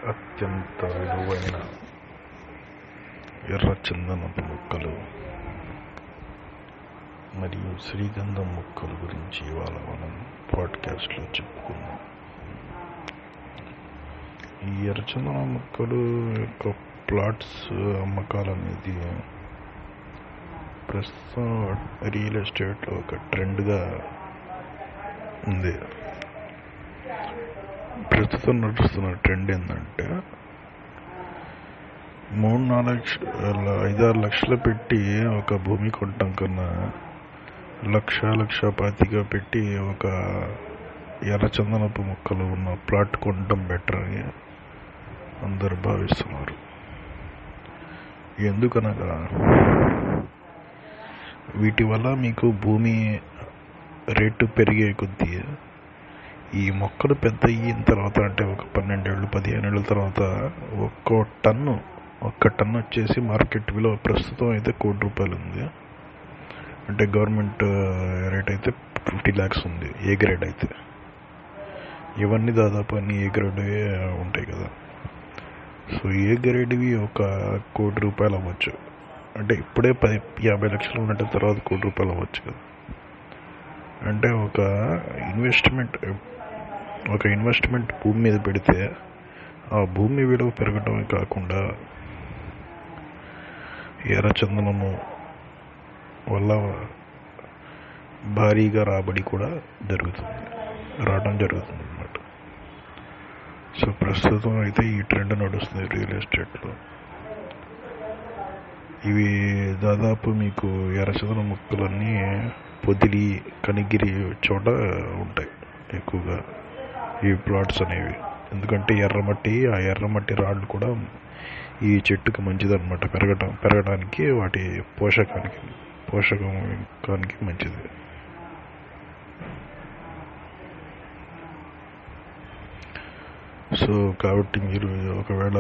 అత్యంత విలువైన ఎర్ర చందనపు మొక్కలు మరియు శ్రీగంధం మొక్కల గురించి ఇవాళ మనం పాడ్కాస్ట్లో చెప్పుకుందాం ఈ ఎర్రచందనం మొక్కలు యొక్క ప్లాట్స్ అమ్మకాలు అనేది ప్రస్తుతం రియల్ ఎస్టేట్లో ఒక ట్రెండ్గా ఉంది ప్రస్తుతం నడుస్తున్న ట్రెండ్ ఏంటంటే మూడు నాలుగు లక్షల ఐదారు లక్షలు పెట్టి ఒక భూమి కొనటం కన్నా లక్ష లక్ష పాతిక పెట్టి ఒక ఎర్రచందనపు మొక్కలు ఉన్న ప్లాట్ కొనటం బెటర్ అని అందరు భావిస్తున్నారు ఎందుకనగా వీటి వల్ల మీకు భూమి రేటు పెరిగే కొద్దీ ఈ మొక్కలు పెద్ద అయిన తర్వాత అంటే ఒక పన్నెండేళ్ళు పదిహేను ఏళ్ళ తర్వాత ఒక్కో టన్ను ఒక్క టన్ను వచ్చేసి మార్కెట్ విలువ ప్రస్తుతం అయితే కోటి రూపాయలు ఉంది అంటే గవర్నమెంట్ రేట్ అయితే ఫిఫ్టీ ల్యాక్స్ ఉంది ఏ గ్రేడ్ అయితే ఇవన్నీ దాదాపు అన్ని ఏ గ్రేడ్ ఉంటాయి కదా సో ఏ గ్రేడ్వి ఒక కోటి రూపాయలు అవ్వచ్చు అంటే ఇప్పుడే పది యాభై లక్షలు ఉన్నట్టు తర్వాత కోటి రూపాయలు అవ్వచ్చు కదా అంటే ఒక ఇన్వెస్ట్మెంట్ ఒక ఇన్వెస్ట్మెంట్ భూమి మీద పెడితే ఆ భూమి విలువ పెరగడమే కాకుండా ఎర్రచందనము వల్ల భారీగా రాబడి కూడా జరుగుతుంది రావడం జరుగుతుంది అన్నమాట సో ప్రస్తుతం అయితే ఈ ట్రెండ్ నడుస్తుంది రియల్ ఎస్టేట్లో ఇవి దాదాపు మీకు ఎర్రచందన ముక్కలన్నీ పొదిలి కనిగిరి చోట ఉంటాయి ఎక్కువగా ఈ ప్లాట్స్ అనేవి ఎందుకంటే ఎర్రమట్టి ఆ ఎర్రమట్టి రాళ్ళు కూడా ఈ చెట్టుకి మంచిదన్నమాట పెరగటం పెరగడానికి వాటి పోషకానికి పోషకానికి మంచిది సో కాబట్టి మీరు ఒకవేళ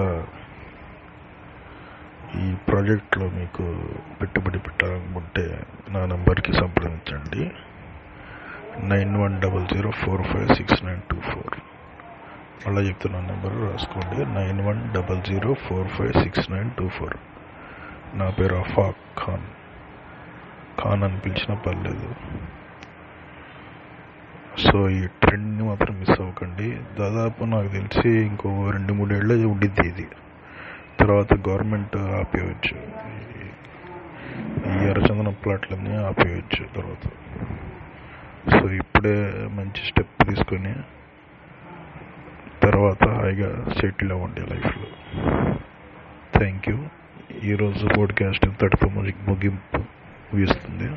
ఈ ప్రాజెక్ట్లో మీకు పెట్టుబడి పెట్టాలనుకుంటే నా నంబర్కి సంప్రదించండి nine one double zero four five six nine two four మళ్ళీ చెప్తున్న నెంబర్ రాసుకోండి nine one double zero four five six nine two four నా పేరు అఫాక్ ఖాన్ ఖాన్ అని పిలిచినా పర్లేదు సో ఈ ట్రెండ్ని మాత్రం మిస్ అవ్వకండి దాదాపు నాకు తెలిసి ఇంకో రెండు మూడేళ్ళు ఉండిద్ది ఇది తర్వాత గవర్నమెంట్ ఆపేయచ్చు ఈ ఎర్రచందనం ప్లాట్లన్నీ ఆపేయచ్చు తర్వాత సో ఇప్పుడే మంచి స్టెప్ తీసుకొని తర్వాత హాయిగా సెటిల్ అవ్వండి లైఫ్లో థ్యాంక్ యూ ఈరోజు పోడ్కాస్ట్ ఇంతటితో ముగింపు ముగిస్తుంది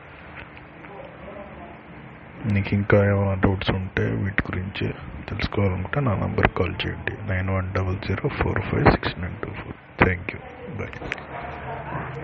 నీకు ఇంకా ఏమైనా డౌట్స్ ఉంటే వీటి గురించి తెలుసుకోవాలనుకుంటే నా నంబర్ కాల్ చేయండి nine one double zero four five six nine two four thank you bye